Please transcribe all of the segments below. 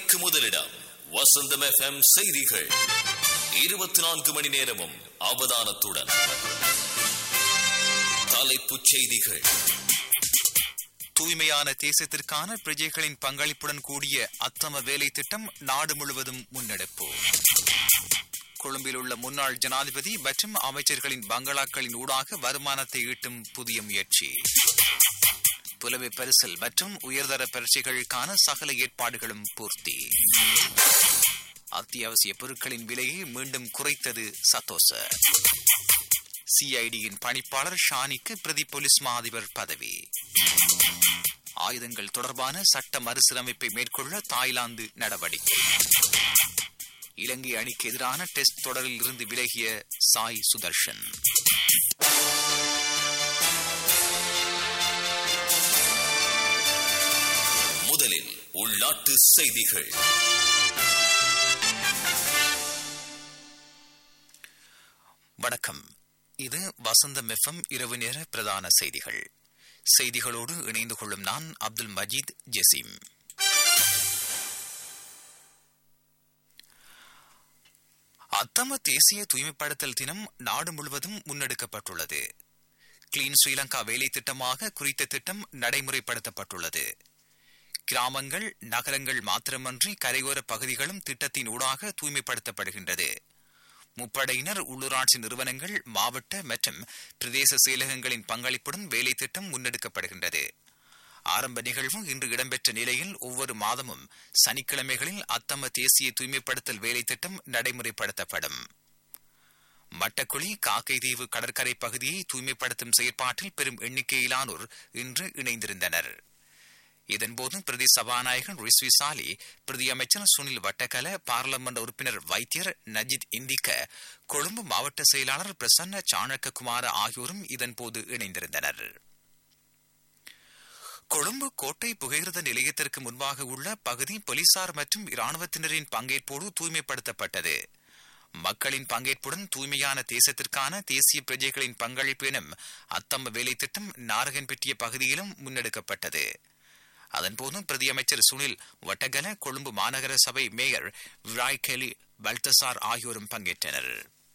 மணிக்கு முதலிடம் வசந்தம் எஃப்எம் செய்திகள் இருபத்தி நான்கு மணி நேரமும் அவதானத்துடன் தலைப்புச் செய்திகள் தூய்மையான தேசத்திற்கான பிரஜைகளின் பங்களிப்புடன் கூடிய அத்தம வேலை திட்டம் நாடு முழுவதும் முன்னெடுப்பு கொழும்பில் உள்ள முன்னாள் ஜனாதிபதி மற்றும் அமைச்சர்களின் பங்களாக்களின் ஊடாக வருமானத்தை ஈட்டும் புதிய முயற்சி புலமை பரிசல் மற்றும் உயர்தர பரீட்சைகளுக்கான சகல ஏற்பாடுகளும் பூர்த்தி அத்தியாவசிய பொருட்களின் விலையை மீண்டும் குறைத்தது சத்தோச சிஐடியின் பணிப்பாளர் ஷானிக்கு பிரதி போலீஸ் மா அதிபர் பதவி ஆயுதங்கள் தொடர்பான சட்ட மறுசீரமைப்பை மேற்கொள்ள தாய்லாந்து நடவடிக்கை இலங்கை அணிக்கு எதிரான டெஸ்ட் தொடரில் இருந்து விலகிய சாய் சுதர்ஷன் முதலில் உள்நாட்டு செய்திகள் வணக்கம் இது வசந்தம் எஃப்எம் இரவு நேர பிரதான செய்திகள் செய்திகளோடு இணைந்து கொள்ளும் நான் அப்துல் மஜீத் ஜெசீம் அத்தம தேசிய தூய்மைப்படுத்தல் தினம் நாடு முழுவதும் முன்னெடுக்கப்பட்டுள்ளது கிளீன் ஸ்ரீலங்கா வேலை திட்டமாக குறித்த திட்டம் நடைமுறைப்படுத்தப்பட்டுள்ளது கிராமங்கள் நகரங்கள் மாத்திரமன்றி கரையோர பகுதிகளும் திட்டத்தின் ஊடாக தூய்மைப்படுத்தப்படுகின்றது முப்படையினர் உள்ளூராட்சி நிறுவனங்கள் மாவட்ட மற்றும் பிரதேச செயலகங்களின் பங்களிப்புடன் வேலை திட்டம் முன்னெடுக்கப்படுகின்றது ஆரம்ப நிகழ்வு இன்று இடம்பெற்ற நிலையில் ஒவ்வொரு மாதமும் சனிக்கிழமைகளில் அத்தம தேசிய தூய்மைப்படுத்தல் வேலை திட்டம் நடைமுறைப்படுத்தப்படும் மட்டக்குழி காக்கைதீவு கடற்கரை பகுதியை தூய்மைப்படுத்தும் செயற்பாட்டில் பெரும் எண்ணிக்கையிலானோர் இன்று இணைந்திருந்தனர் இதன்போது பிரதி சபாநாயகர் ரிஸ்வி சாலி பிரதி அமைச்சர் சுனில் வட்டக்கல பாராளுமன்ற உறுப்பினர் வைத்தியர் நஜித் இந்திக்க கொழும்பு மாவட்ட செயலாளர் பிரசன்ன சாணக்ககுமார ஆகியோரும் இதன்போது இணைந்திருந்தனர் கொழும்பு கோட்டை புகையிரத நிலையத்திற்கு முன்பாக உள்ள பகுதி போலீசார் மற்றும் இராணுவத்தினரின் பங்கேற்போடு தூய்மைப்படுத்தப்பட்டது மக்களின் பங்கேற்புடன் தூய்மையான தேசத்திற்கான தேசிய பிரஜைகளின் பங்களிப்பு எனும் அத்தம்ம வேலை திட்டம் நாரகன்பெட்டிய பகுதியிலும் முன்னெடுக்கப்பட்டது அதன்போது பிரதி அமைச்சர் சுனில் வட்டகல கொழும்பு மாநகர சபை மேயர் விராய் கெலி பல்தசார் ஆகியோரும் பங்கேற்றனர்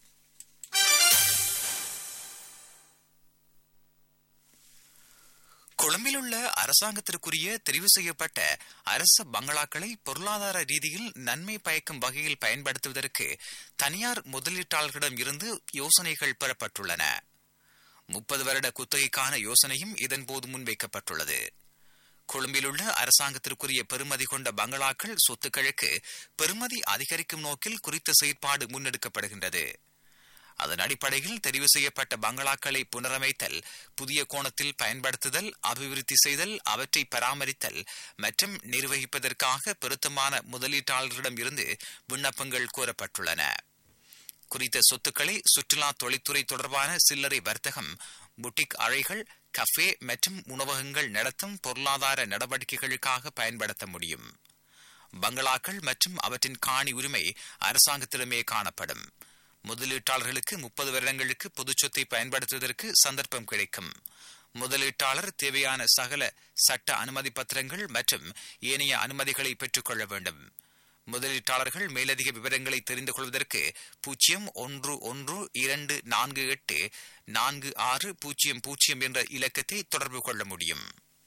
கொழும்பில் உள்ள அரசாங்கத்திற்குரிய தெரிவு செய்யப்பட்ட அரச பங்களாக்களை பொருளாதார ரீதியில் நன்மை பயக்கும் வகையில் பயன்படுத்துவதற்கு தனியார் முதலீட்டாளர்களிடம் இருந்து யோசனைகள் பெறப்பட்டுள்ளன முப்பது வருட குத்தகைக்கான யோசனையும் இதன்போது முன்வைக்கப்பட்டுள்ளது கொழும்பில் உள்ள அரசாங்கத்திற்குரிய பெறுமதி கொண்ட பங்களாக்கள் சொத்துக்களுக்கு பெறுமதி அதிகரிக்கும் நோக்கில் குறித்த செயற்பாடு முன்னெடுக்கப்படுகின்றது அதன் அடிப்படையில் தெரிவு செய்யப்பட்ட பங்களாக்களை புனரமைத்தல் புதிய கோணத்தில் பயன்படுத்துதல் அபிவிருத்தி செய்தல் அவற்றை பராமரித்தல் மற்றும் நிர்வகிப்பதற்காக பொருத்தமான முதலீட்டாளர்களிடம் இருந்து விண்ணப்பங்கள் கோரப்பட்டுள்ளன குறித்த சொத்துக்களை சுற்றுலா தொழில்துறை தொடர்பான சில்லறை வர்த்தகம் புட்டிக் அறைகள் கஃபே மற்றும் உணவகங்கள் நடத்தும் பொருளாதார நடவடிக்கைகளுக்காக பயன்படுத்த முடியும் பங்களாக்கள் மற்றும் அவற்றின் காணி உரிமை அரசாங்கத்திடமே காணப்படும் முதலீட்டாளர்களுக்கு முப்பது வருடங்களுக்கு பொது சொத்தை பயன்படுத்துவதற்கு சந்தர்ப்பம் கிடைக்கும் முதலீட்டாளர் தேவையான சகல சட்ட அனுமதி பத்திரங்கள் மற்றும் ஏனைய அனுமதிகளை பெற்றுக்கொள்ள வேண்டும் முதலீட்டாளர்கள் மேலதிக விவரங்களை தெரிந்து கொள்வதற்கு பூஜ்ஜியம் ஒன்று ஒன்று இரண்டு நான்கு எட்டு நான்கு ஆறு பூஜ்ஜியம் பூஜ்ஜியம் என்ற இலக்கத்தை தொடர்பு கொள்ள முடியும்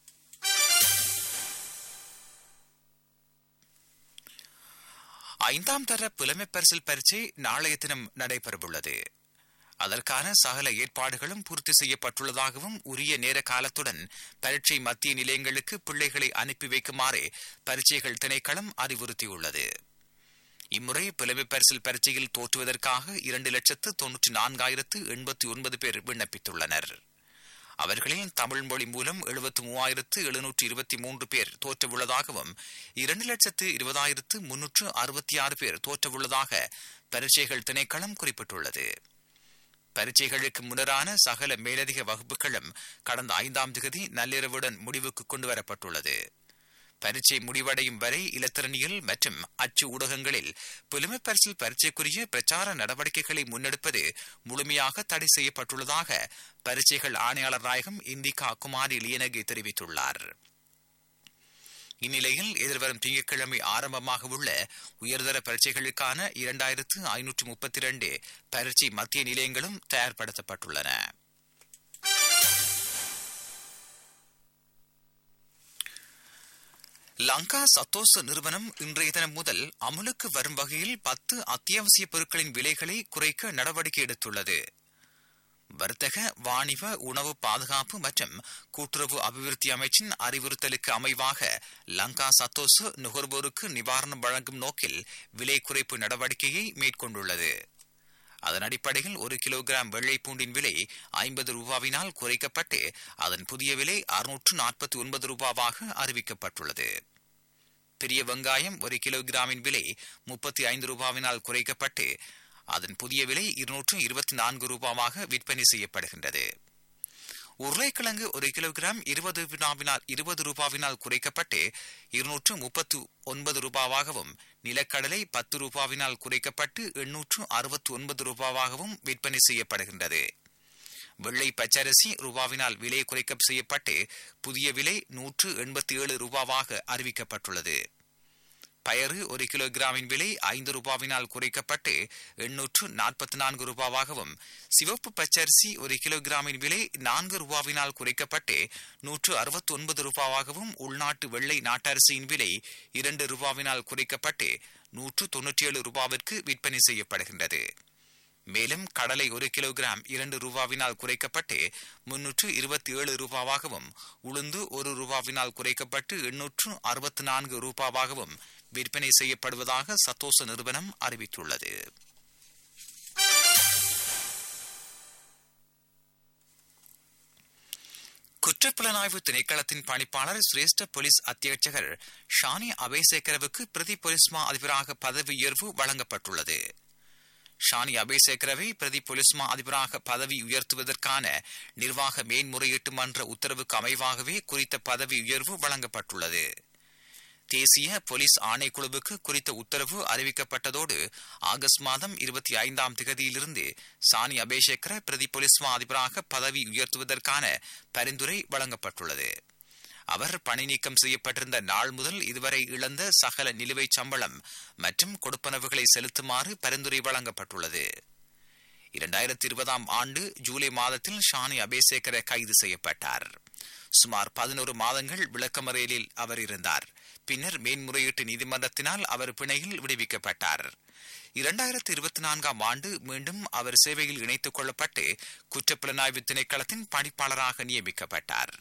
ஐந்தாம் தர புலமை பரிசில் பரீட்சை நாளைய தினம் நடைபெறவுள்ளது அதற்கான சகல ஏற்பாடுகளும் பூர்த்தி செய்யப்பட்டுள்ளதாகவும் உரிய நேர காலத்துடன் பரீட்சை மத்திய நிலையங்களுக்கு பிள்ளைகளை அனுப்பி வைக்குமாறு பரீட்சைகள் திணைக்களம் அறிவுறுத்தியுள்ளது இம்முறை புலமை பரிசில் பரீட்சையில் தோற்றுவதற்காக இரண்டு லட்சத்து தொன்னூற்றி நான்காயிரத்து எண்பத்தி ஒன்பது பேர் விண்ணப்பித்துள்ளனர் அவர்களில் தமிழ் மொழி மூலம் எழுபத்தி மூவாயிரத்து எழுநூற்று இருபத்தி மூன்று பேர் தோற்றவுள்ளதாகவும் இரண்டு லட்சத்து இருபதாயிரத்து முன்னூற்று அறுபத்தி ஆறு பேர் தோற்றவுள்ளதாக பரீட்சைகள் திணைக்களம் குறிப்பிட்டுள்ளது பரீட்சைகளுக்கு முன்னரான சகல மேலதிக வகுப்புகளும் கடந்த ஐந்தாம் திகதி நள்ளிரவுடன் முடிவுக்கு கொண்டுவரப்பட்டுள்ளது பரீட்சை முடிவடையும் வரை இலத்திரனியல் மற்றும் அச்சு ஊடகங்களில் புலமை பரிசில் பரீட்சைக்குரிய பிரச்சார நடவடிக்கைகளை முன்னெடுப்பது முழுமையாக தடை செய்யப்பட்டுள்ளதாக பரீட்சைகள் ஆணையாளர் நாயகம் இந்திகா குமாரி லியனகி தெரிவித்துள்ளார் இந்நிலையில் எதிர்வரும் திங்கட்கிழமை ஆரம்பமாக உள்ள உயர்தர பரீட்சைகளுக்கான இரண்டாயிரத்து ஐநூற்று முப்பத்தி இரண்டு பரீட்சை மத்திய நிலையங்களும் தயார்படுத்தப்பட்டுள்ளன லங்கா சத்தோச நிறுவனம் இன்றைய தினம் முதல் அமலுக்கு வரும் வகையில் பத்து அத்தியாவசிய பொருட்களின் விலைகளை குறைக்க நடவடிக்கை எடுத்துள்ளது வர்த்தக வாணிப உணவு பாதுகாப்பு மற்றும் கூட்டுறவு அபிவிருத்தி அமைச்சின் அறிவுறுத்தலுக்கு அமைவாக லங்கா சத்தோசு நுகர்வோருக்கு நிவாரணம் வழங்கும் நோக்கில் விலை குறைப்பு நடவடிக்கையை மேற்கொண்டுள்ளது அதன் அடிப்படையில் ஒரு கிலோகிராம் வெள்ளை பூண்டின் விலை ஐம்பது ரூபாவினால் குறைக்கப்பட்டு அதன் புதிய விலை அறுநூற்று நாற்பத்தி ஒன்பது ரூபாவாக அறிவிக்கப்பட்டுள்ளது பெரிய வெங்காயம் ஒரு கிலோகிராமின் விலை முப்பத்தி ஐந்து ரூபாவினால் குறைக்கப்பட்டு அதன் புதிய விலை இருநூற்று இருபத்தி நான்கு ரூபாவாக விற்பனை செய்யப்படுகின்றது உருளைக்கிழங்கு ஒரு கிலோகிராம் இருபது வினாவினால் இருபது ரூபாவினால் குறைக்கப்பட்டு இருநூற்று முப்பத்து ஒன்பது ரூபாவாகவும் நிலக்கடலை பத்து ரூபாவினால் குறைக்கப்பட்டு எண்ணூற்று அறுபத்தி ஒன்பது ரூபாவாகவும் விற்பனை செய்யப்படுகின்றது வெள்ளை பச்சரிசி ரூபாவினால் விலை குறைக்க செய்யப்பட்டு புதிய விலை நூற்று எண்பத்தி ஏழு ரூபாவாக அறிவிக்கப்பட்டுள்ளது பயறு ஒரு கிலோகிராமின் விலை ஐந்து ரூபாவினால் குறைக்கப்பட்டு எண்ணூற்று நாற்பத்தி நான்கு ரூபாவாகவும் சிவப்பு பச்சரிசி ஒரு கிலோகிராமின் விலை நான்கு ரூபாவினால் குறைக்கப்பட்டு நூற்று அறுபத்தி ஒன்பது ரூபாவாகவும் உள்நாட்டு வெள்ளை நாட்டரிசியின் விலை இரண்டு ரூபாவினால் குறைக்கப்பட்டு நூற்று தொன்னூற்றி ஏழு ரூபாவிற்கு விற்பனை செய்யப்படுகின்றது மேலும் கடலை ஒரு கிலோகிராம் இரண்டு ரூபாவினால் குறைக்கப்பட்டு முன்னூற்று இருபத்தி ஏழு ரூபாவாகவும் உளுந்து ஒரு ரூபாவினால் குறைக்கப்பட்டு எண்ணூற்று அறுபத்தி நான்கு ரூபாவாகவும் விற்பனை செய்யப்படுவதாக சத்தோச நிறுவனம் அறிவித்துள்ளது குற்றப்புலனாய்வு திணைக்களத்தின் பணிப்பாளர் சிரேஷ்ட போலீஸ் அத்தியட்சகர் ஷானி அபேசேகரவுக்கு பிரதி போலீஸ் மா அதிபராக பதவி உயர்வு வழங்கப்பட்டுள்ளது ஷானி அபேசேகரவை பிரதி போலீஸ் மா அதிபராக பதவி உயர்த்துவதற்கான நிர்வாக மேன்முறையீட்டு மன்ற உத்தரவுக்கு அமைவாகவே குறித்த பதவி உயர்வு வழங்கப்பட்டுள்ளது தேசிய போலீஸ் ஆணைக்குழுவுக்கு குறித்த உத்தரவு அறிவிக்கப்பட்டதோடு ஆகஸ்ட் மாதம் இருபத்தி ஐந்தாம் திகதியிலிருந்து சானி அபேசேக்கர பிரதி போலீஸ் மா அதிபராக பதவி உயர்த்துவதற்கான பரிந்துரை வழங்கப்பட்டுள்ளது அவர் பணி நீக்கம் செய்யப்பட்டிருந்த நாள் முதல் இதுவரை இழந்த சகல நிலுவைச் சம்பளம் மற்றும் கொடுப்பனவுகளை செலுத்துமாறு பரிந்துரை வழங்கப்பட்டுள்ளது இரண்டாயிரத்தி இருபதாம் ஆண்டு ஜூலை மாதத்தில் ஷானி அபேசேகர கைது செய்யப்பட்டார் சுமார் பதினோரு மாதங்கள் விளக்கமறையலில் அவர் இருந்தார் பின்னர் மேன்முறையீட்டு நீதிமன்றத்தினால் அவர் பிணையில் விடுவிக்கப்பட்டார் இரண்டாயிரத்தி இருபத்தி நான்காம் ஆண்டு மீண்டும் அவர் சேவையில் இணைத்துக் கொள்ளப்பட்டு குற்றப்புலனாய்வு திணைக்களத்தின் பணிப்பாளராக நியமிக்கப்பட்டார்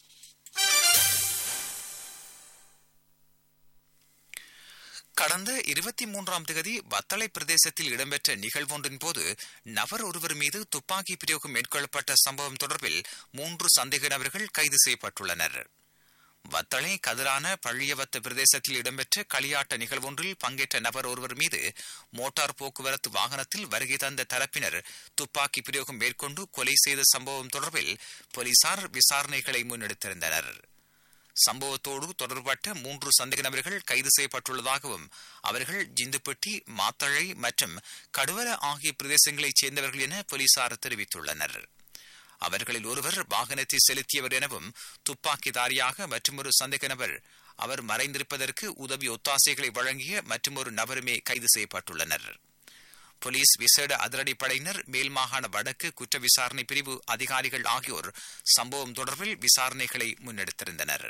கடந்த இருபத்தி மூன்றாம் தேதி வத்தளை பிரதேசத்தில் இடம்பெற்ற நிகழ்வொன்றின் போது நபர் ஒருவர் மீது துப்பாக்கி பிரயோகம் மேற்கொள்ளப்பட்ட சம்பவம் தொடர்பில் மூன்று சந்தேக நபர்கள் கைது செய்யப்பட்டுள்ளனர் வத்தளை கதிரான பள்ளியவத்த பிரதேசத்தில் இடம்பெற்ற களியாட்ட நிகழ்வொன்றில் பங்கேற்ற நபர் ஒருவர் மீது மோட்டார் போக்குவரத்து வாகனத்தில் வருகை தந்த தரப்பினர் துப்பாக்கி பிரயோகம் மேற்கொண்டு கொலை செய்த சம்பவம் தொடர்பில் போலீசார் விசாரணைகளை முன்னெடுத்திருந்தனர் சம்பவத்தோடு தொடர்பட்ட மூன்று சந்தேக நபர்கள் கைது செய்யப்பட்டுள்ளதாகவும் அவர்கள் ஜிந்துப்பட்டி மாத்தழை மற்றும் கடுவல ஆகிய பிரதேசங்களைச் சேர்ந்தவர்கள் என போலீசார் தெரிவித்துள்ளனர் அவர்களில் ஒருவர் வாகனத்தை செலுத்தியவர் எனவும் துப்பாக்கிதாரியாக மற்றொரு சந்தேக நபர் அவர் மறைந்திருப்பதற்கு உதவி ஒத்தாசைகளை வழங்கிய மற்றொரு நபருமே கைது செய்யப்பட்டுள்ளனர் போலீஸ் விசேட அதிரடிப்படையினர் மேல் மாகாண வடக்கு குற்ற விசாரணை பிரிவு அதிகாரிகள் ஆகியோர் சம்பவம் தொடர்பில் விசாரணைகளை முன்னெடுத்திருந்தனர்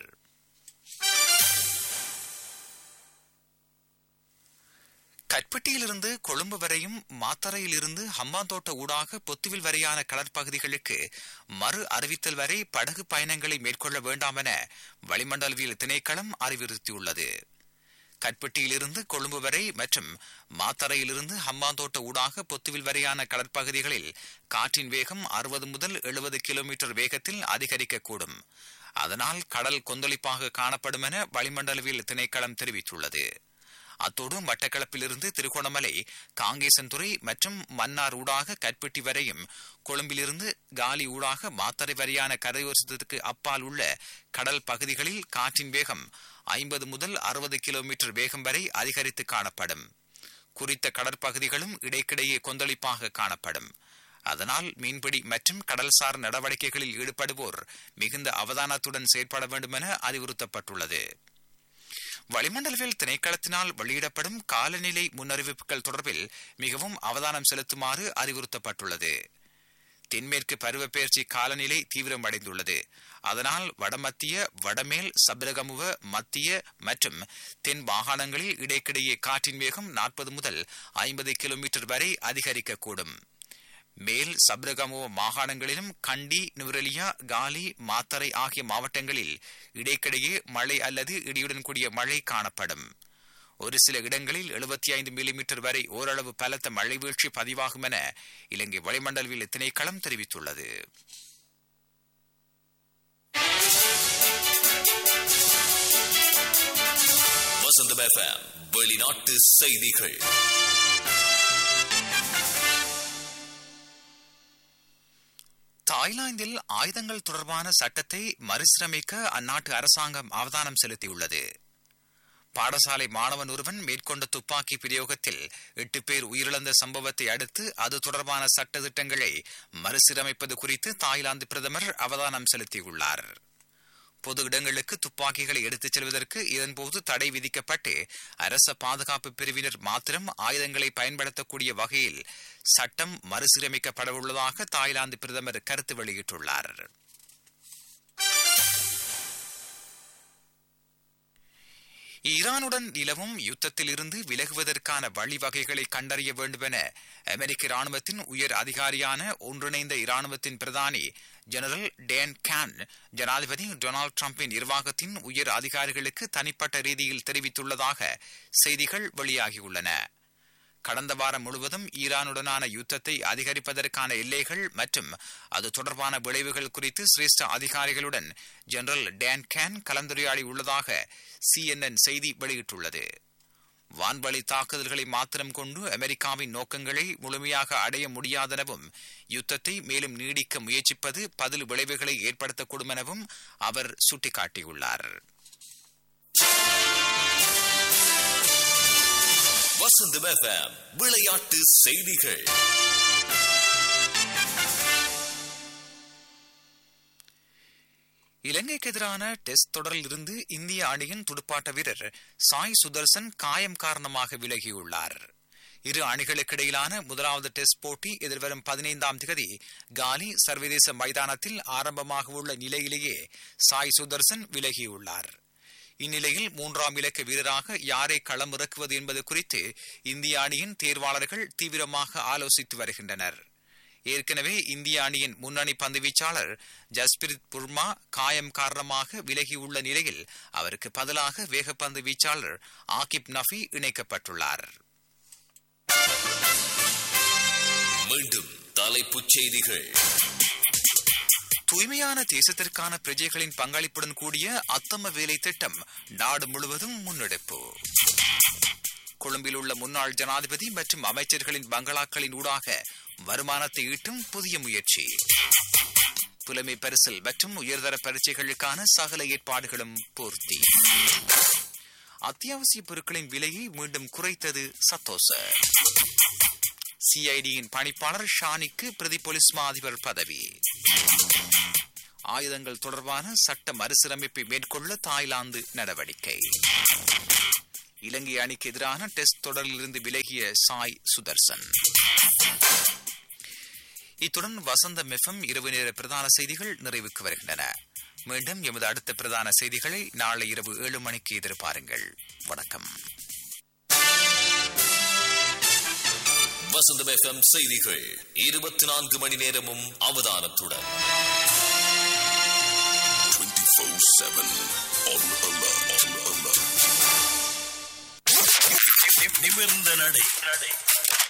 கட்பட்டியிலிருந்து கொழும்பு வரையும் மாத்தரையிலிருந்து ஹம்பாந்தோட்ட ஊடாக பொத்துவில் வரையான கடற்பகுதிகளுக்கு மறு அறிவித்தல் வரை படகு பயணங்களை மேற்கொள்ள வேண்டாம் என வளிமண்டலவியல் திணைக்களம் அறிவுறுத்தியுள்ளது கட்பட்டியிலிருந்து கொழும்பு வரை மற்றும் மாத்தரையிலிருந்து ஹம்பாந்தோட்ட ஊடாக பொத்துவில் வரையான கடற்பகுதிகளில் காற்றின் வேகம் அறுபது முதல் எழுபது கிலோமீட்டர் வேகத்தில் அதிகரிக்கக்கூடும் அதனால் கடல் கொந்தளிப்பாக காணப்படும் என வளிமண்டலவியல் திணைக்களம் தெரிவித்துள்ளது அத்தோடு மட்டக்களப்பிலிருந்து திருகோணமலை காங்கேசன்துறை மற்றும் மன்னார் ஊடாக கட்பெட்டி வரையும் கொழும்பிலிருந்து காலி ஊடாக மாத்தறை வரையான கரையோரத்திற்கு அப்பால் உள்ள கடல் பகுதிகளில் காற்றின் வேகம் ஐம்பது முதல் அறுபது கிலோமீட்டர் வேகம் வரை அதிகரித்து காணப்படும் குறித்த கடற்பகுதிகளும் இடைக்கிடையே கொந்தளிப்பாக காணப்படும் அதனால் மீன்பிடி மற்றும் கடல்சார் நடவடிக்கைகளில் ஈடுபடுவோர் மிகுந்த அவதானத்துடன் செயற்பட வேண்டும் என அறிவுறுத்தப்பட்டுள்ளது வளிமண்டலவியல் திணைக்களத்தினால் வெளியிடப்படும் காலநிலை முன்னறிவிப்புகள் தொடர்பில் மிகவும் அவதானம் செலுத்துமாறு அறிவுறுத்தப்பட்டுள்ளது தென்மேற்கு பருவப்பெயர்ச்சி காலநிலை தீவிரமடைந்துள்ளது அதனால் வடமத்திய வடமேல் சபரகமுவ மத்திய மற்றும் தென் மாகாணங்களில் இடைக்கிடையே காற்றின் வேகம் நாற்பது முதல் ஐம்பது கிலோமீட்டர் வரை அதிகரிக்கக்கூடும் மேல் சப்ரகமுவ மாகாணங்களிலும் கண்டி நுவரெலியா காலி மாத்தரை ஆகிய மாவட்டங்களில் இடைக்கிடையே மழை அல்லது இடியுடன் கூடிய மழை காணப்படும் ஒரு சில இடங்களில் எழுபத்தி ஐந்து மில்லிமீட்டர் வரை ஓரளவு பலத்த மழை வீழ்ச்சி பதிவாகும் என இலங்கை வளிமண்டலவியல் திணைக்களம் தெரிவித்துள்ளது வசந்தம் எஃப்எம் வெளிநாட்டு செய்திகள் தாய்லாந்தில் ஆயுதங்கள் தொடர்பான சட்டத்தை மறுசீரமைக்க அந்நாட்டு அரசாங்கம் அவதானம் செலுத்தியுள்ளது பாடசாலை மாணவன் ஒருவன் மேற்கொண்ட துப்பாக்கி பிரயோகத்தில் எட்டு பேர் உயிரிழந்த சம்பவத்தை அடுத்து அது தொடர்பான சட்ட திட்டங்களை மறுசீரமைப்பது குறித்து தாய்லாந்து பிரதமர் அவதானம் செலுத்தியுள்ளார் பொது இடங்களுக்கு துப்பாக்கிகளை எடுத்துச் செல்வதற்கு இதன்போது தடை விதிக்கப்பட்டு அரச பாதுகாப்பு பிரிவினர் மாத்திரம் ஆயுதங்களை பயன்படுத்தக்கூடிய வகையில் சட்டம் மறுசீரமைக்கப்படவுள்ளதாக தாய்லாந்து பிரதமர் கருத்து வெளியிட்டுள்ளார் ஈரானுடன் நிலவும் யுத்தத்தில் இருந்து விலகுவதற்கான வழிவகைகளை கண்டறிய வேண்டும் என அமெரிக்க இராணுவத்தின் உயர் அதிகாரியான ஒன்றிணைந்த இராணுவத்தின் பிரதானி ஜெனரல் டேன் கேன் ஜனாதிபதி டொனால்டு டிரம்பின் நிர்வாகத்தின் உயர் அதிகாரிகளுக்கு தனிப்பட்ட ரீதியில் தெரிவித்துள்ளதாக செய்திகள் வெளியாகியுள்ளன கடந்த வாரம் முழுவதும் ஈரானுடனான யுத்தத்தை அதிகரிப்பதற்கான எல்லைகள் மற்றும் அது தொடர்பான விளைவுகள் குறித்து சிரேஷ்ட அதிகாரிகளுடன் ஜெனரல் டேன் கேன் கலந்துரையாடி உள்ளதாக சிஎன்என் செய்தி வெளியிட்டுள்ளது வான்வழி தாக்குதல்களை மாத்திரம் கொண்டு அமெரிக்காவின் நோக்கங்களை முழுமையாக அடைய முடியாதெனவும் யுத்தத்தை மேலும் நீடிக்க முயற்சிப்பது பதில் விளைவுகளை ஏற்படுத்தக்கூடும் எனவும் அவர் சுட்டிக்காட்டியுள்ளார் வசந்தம் எஃப்எம் விளையாட்டு செய்திகள் இலங்கைக்கு எதிரான டெஸ்ட் தொடரில் இருந்து இந்திய அணியின் துடுப்பாட்ட வீரர் சாய் சுதர்சன் காயம் காரணமாக விலகியுள்ளார் இரு அணிகளுக்கிடையிலான முதலாவது டெஸ்ட் போட்டி எதிர்வரும் பதினைந்தாம் தேதி காலி சர்வதேச மைதானத்தில் ஆரம்பமாக உள்ள நிலையிலேயே சாய் சுதர்சன் விலகியுள்ளார் இந்நிலையில் மூன்றாம் இலக்க வீரராக யாரை களமிறக்குவது என்பது குறித்து இந்திய அணியின் தேர்வாளர்கள் தீவிரமாக ஆலோசித்து வருகின்றனர் ஏற்கனவே இந்திய அணியின் முன்னணி பந்து வீச்சாளர் ஜஸ்பிரித் புர்மா காயம் காரணமாக விலகியுள்ள நிலையில் அவருக்கு பதிலாக வேகப்பந்து வீச்சாளர் ஆகிப் நஃபி இணைக்கப்பட்டுள்ளார் மீண்டும் தலைப்புச் செய்திகள் தூய்மையான தேசத்திற்கான பிரஜைகளின் பங்களிப்புடன் கூடிய அத்தம வேலை திட்டம் நாடு முழுவதும் முன்னெடுப்பு கொழும்பில் உள்ள முன்னாள் ஜனாதிபதி மற்றும் அமைச்சர்களின் பங்களாக்களின் ஊடாக வருமானத்தை ஈட்டும் புதிய முயற்சி புலமை பரிசில் மற்றும் உயர்தர பரீட்சைகளுக்கான சகல ஏற்பாடுகளும் பூர்த்தி அத்தியாவசிய பொருட்களின் விலையை மீண்டும் குறைத்தது சத்தோச சிஐடியின் பணிப்பாளர் ஷானிக்கு பிரதி போலீஸ் மா அதிபர் பதவி ஆயுதங்கள் தொடர்பான சட்ட மறுசீரமைப்பை மேற்கொள்ள தாய்லாந்து நடவடிக்கை இலங்கை அணிக்கு எதிரான டெஸ்ட் தொடரிலிருந்து விலகிய சாய் சுதர்சன் இத்துடன் வசந்த மெஃபம் இரவு நேர பிரதான செய்திகள் நிறைவுக்கு வருகின்றன மீண்டும் எமது அடுத்த பிரதான செய்திகளை நாளை இரவு ஏழு மணிக்கு எதிர்பாருங்கள் வணக்கம் வசந்தம் எஃப்எம் செய்திகள் இருபத்தி நான்கு மணி நேரமும் அவதானத்துடன் நிமிர்ந்த நடை